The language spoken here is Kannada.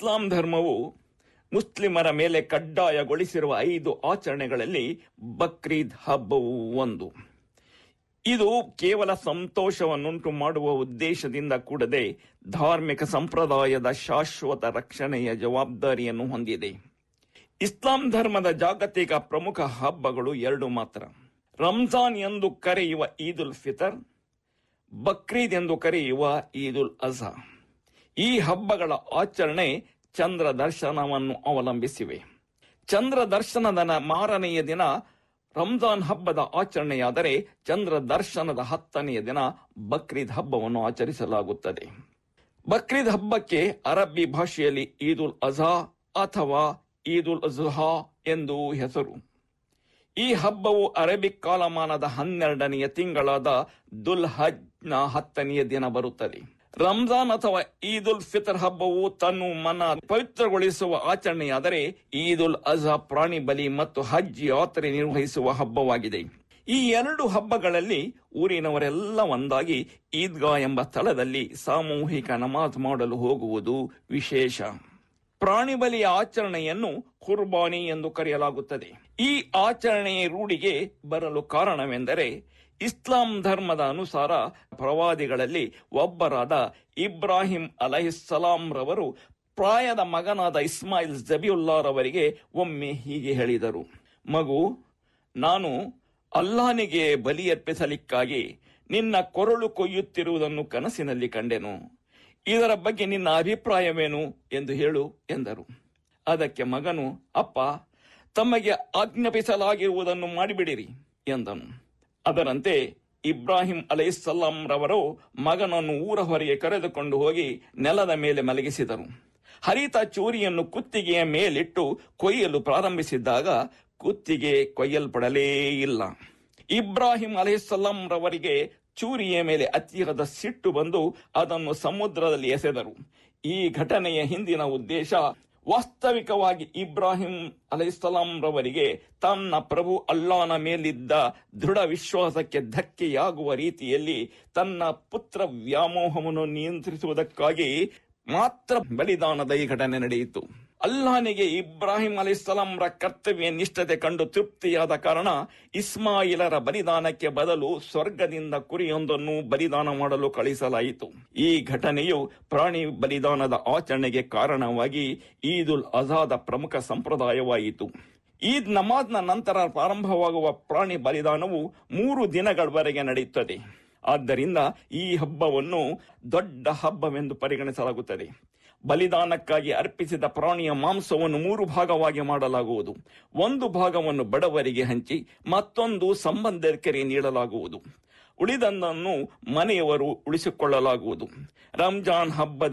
ಇಸ್ಲಾಂ ಧರ್ಮವು ಮುಸ್ಲಿಮರ ಮೇಲೆ ಕಡ್ಡಾಯಗೊಳಿಸಿರುವ ಐದು ಆಚರಣೆಗಳಲ್ಲಿ ಬಕ್ರೀದ್ ಹಬ್ಬವು ಒಂದು ಇದು ಕೇವಲ ಸಂತೋಷವನ್ನುಂಟು ಮಾಡುವ ಉದ್ದೇಶದಿಂದ ಕೂಡದೆ ಧಾರ್ಮಿಕ ಸಂಪ್ರದಾಯದ ಶಾಶ್ವತ ರಕ್ಷಣೆಯ ಜವಾಬ್ದಾರಿಯನ್ನು ಹೊಂದಿದೆ ಇಸ್ಲಾಂ ಧರ್ಮದ ಜಾಗತಿಕ ಪ್ರಮುಖ ಹಬ್ಬಗಳು ಎರಡು ಮಾತ್ರ ರಂಜಾನ್ ಎಂದು ಕರೆಯುವ ಈದ್ ಉಲ್ ಫಿತರ್ ಬಕ್ರೀದ್ ಎಂದು ಕರೆಯುವ ಈದ್ ಉಲ್ ಅಜಾ ಈ ಹಬ್ಬಗಳ ಆಚರಣೆ ಚಂದ್ರ ದರ್ಶನವನ್ನು ಅವಲಂಬಿಸಿವೆ ಚಂದ್ರ ದರ್ಶನದ ನ- ಮಾರನೆಯ ದಿನ ರಂಜಾನ್ ಹಬ್ಬದ ಆಚರಣೆಯಾದರೆ ಚಂದ್ರ ದರ್ಶನದ ಹತ್ತನೆಯ ದಿನ ಬಕ್ರೀದ್ ಹಬ್ಬವನ್ನು ಆಚರಿಸಲಾಗುತ್ತದೆ ಬಕ್ರೀದ್ ಹಬ್ಬಕ್ಕೆ ಅರಬ್ಬಿ ಭಾಷೆಯಲ್ಲಿ ಈದ್ ಉಲ್ ಅಜಾ ಅಥವಾ ಈದ್ ಉಲ್ ಅಜುಹಾ ಎಂದು ಹೆಸರು ಈ ಹಬ್ಬವು ಅರೇಬಿಕ್ ಕಾಲಮಾನದ ಹನ್ನೆರಡನೆಯ ತಿಂಗಳಾದ ದುಲ್ ಹಜ್ನ ಹತ್ತನೆಯ ದಿನ ಬರುತ್ತದೆ ರಂಜಾನ್ ಅಥವಾ ಈದ್ ಉಲ್ ಫಿತರ್ ಹಬ್ಬವು ತನ್ನ ಮನ ಪವಿತ್ರಗೊಳಿಸುವ ಆಚರಣೆಯಾದರೆ ಈದ್ ಉಲ್ ಅಜಾ ಪ್ರಾಣಿ ಬಲಿ ಮತ್ತು ಹಜ್ ಯಾತ್ರೆ ನಿರ್ವಹಿಸುವ ಹಬ್ಬವಾಗಿದೆ ಈ ಎರಡು ಹಬ್ಬಗಳಲ್ಲಿ ಊರಿನವರೆಲ್ಲ ಒಂದಾಗಿ ಈದ್ಗಾ ಎಂಬ ಸ್ಥಳದಲ್ಲಿ ಸಾಮೂಹಿಕ ನಮಾಜ್ ಮಾಡಲು ಹೋಗುವುದು ವಿಶೇಷ ಪ್ರಾಣಿ ಬಲಿಯ ಆಚರಣೆಯನ್ನು ಕುರ್ಬಾನಿ ಎಂದು ಕರೆಯಲಾಗುತ್ತದೆ ಈ ಆಚರಣೆಯ ರೂಢಿಗೆ ಬರಲು ಕಾರಣವೆಂದರೆ ಇಸ್ಲಾಂ ಧರ್ಮದ ಅನುಸಾರ ಪ್ರವಾದಿಗಳಲ್ಲಿ ಒಬ್ಬರಾದ ಇಬ್ರಾಹಿಂ ಅಲಹಿಸ್ಸಲಾಂ ರವರು ಪ್ರಾಯದ ಮಗನಾದ ಇಸ್ಮಾಯಿಲ್ ಜಬಿಯುಲ್ಲಾರವರಿಗೆ ಒಮ್ಮೆ ಹೀಗೆ ಹೇಳಿದರು ಮಗು ನಾನು ಅಲ್ಲಾನಿಗೆ ಬಲಿಯರ್ಪಿಸಲಿಕ್ಕಾಗಿ ನಿನ್ನ ಕೊರಳು ಕೊಯ್ಯುತ್ತಿರುವುದನ್ನು ಕನಸಿನಲ್ಲಿ ಕಂಡೆನು ಇದರ ಬಗ್ಗೆ ನಿನ್ನ ಅಭಿಪ್ರಾಯವೇನು ಎಂದು ಹೇಳು ಎಂದರು ಅದಕ್ಕೆ ಮಗನು ಅಪ್ಪ ತಮಗೆ ಆಜ್ಞಾಪಿಸಲಾಗಿರುವುದನ್ನು ಮಾಡಿಬಿಡಿರಿ ಎಂದನು ಅದರಂತೆ ಇಬ್ರಾಹಿಂ ಅಲೈಹಿಸ್ಸಲಾಂ ರವರು ಮಗನನ್ನು ಊರ ಹೊರಗೆ ಕರೆದುಕೊಂಡು ಹೋಗಿ ನೆಲದ ಮೇಲೆ ಮಲಗಿಸಿದರು ಹರಿತ ಚೂರಿಯನ್ನು ಕುತ್ತಿಗೆಯ ಮೇಲಿಟ್ಟು ಕೊಯ್ಯಲು ಪ್ರಾರಂಭಿಸಿದ್ದಾಗ ಕುತ್ತಿಗೆ ಕೊಯ್ಯಲ್ಪಡಲೇ ಇಲ್ಲ ಇಬ್ರಾಹಿಂ ಅಲೈಹಿಸ್ಸಲಾಂ ರವರಿಗೆ ಚೂರಿಯ ಮೇಲೆ ಅತಿಯಾದ ಸಿಟ್ಟು ಬಂದು ಅದನ್ನು ಸಮುದ್ರದಲ್ಲಿ ಎಸೆದರು ಈ ಘಟನೆಯ ಹಿಂದಿನ ಉದ್ದೇಶ ವಾಸ್ತವಿಕವಾಗಿ ಇಬ್ರಾಹಿಂ ಅಲೈಹಿಸ್ಸಲಾಂ ರವರಿಗೆ ತನ್ನ ಪ್ರಭು ಅಲ್ಲಾನ ಮೇಲಿದ್ದ ದೃಢ ವಿಶ್ವಾಸಕ್ಕೆ ಧಕ್ಕೆಯಾಗುವ ರೀತಿಯಲ್ಲಿ ತನ್ನ ಪುತ್ರ ವ್ಯಾಮೋಹವನ್ನು ನಿಯಂತ್ರಿಸುವುದಕ್ಕಾಗಿ ಮಾತ್ರ ಬಲಿದಾನದ ಈ ಘಟನೆ ನಡೆಯಿತು ಅಲ್ಲಾನಿಗೆ ಇಬ್ರಾಹಿಂ ಅಲಿಸ್ಲಾಂರ ಕರ್ತವ್ಯ ನಿಷ್ಠತೆ ಕಂಡು ತೃಪ್ತಿಯಾದ ಕಾರಣ ಇಸ್ಮಾಯಿಲರ ಬಲಿದಾನಕ್ಕೆ ಬದಲು ಸ್ವರ್ಗದಿಂದ ಕುರಿಯೊಂದನ್ನು ಬಲಿದಾನ ಮಾಡಲು ಕಳಿಸಲಾಯಿತು ಈ ಘಟನೆಯು ಪ್ರಾಣಿ ಬಲಿದಾನದ ಆಚರಣೆಗೆ ಕಾರಣವಾಗಿ ಈದ್ ಉಲ್ ಅಜಾದ ಪ್ರಮುಖ ಸಂಪ್ರದಾಯವಾಯಿತು ಈದ್ ನಮಾಜ್ನ ನಂತರ ಪ್ರಾರಂಭವಾಗುವ ಪ್ರಾಣಿ ಬಲಿದಾನವು ಮೂರು ದಿನಗಳವರೆಗೆ ನಡೆಯುತ್ತದೆ ಆದ್ದರಿಂದ ಈ ಹಬ್ಬವನ್ನು ದೊಡ್ಡ ಹಬ್ಬವೆಂದು ಪರಿಗಣಿಸಲಾಗುತ್ತದೆ ಬಲಿದಾನಕ್ಕಾಗಿ ಅರ್ಪಿಸಿದ ಪ್ರಾಣಿಯ ಮಾಂಸವನ್ನು ಮೂರು ಭಾಗವಾಗಿ ಮಾಡಲಾಗುವುದು ಒಂದು ಭಾಗವನ್ನು ಬಡವರಿಗೆ ಹಂಚಿ ಮತ್ತೊಂದು ಸಂಬಂಧಿಕರಿಗೆ ನೀಡಲಾಗುವುದು ಉಳಿದನ್ನು ಮನೆಯವರು ಉಳಿಸಿಕೊಳ್ಳಲಾಗುವುದು ರಂಜಾನ್ ಹಬ್ಬದ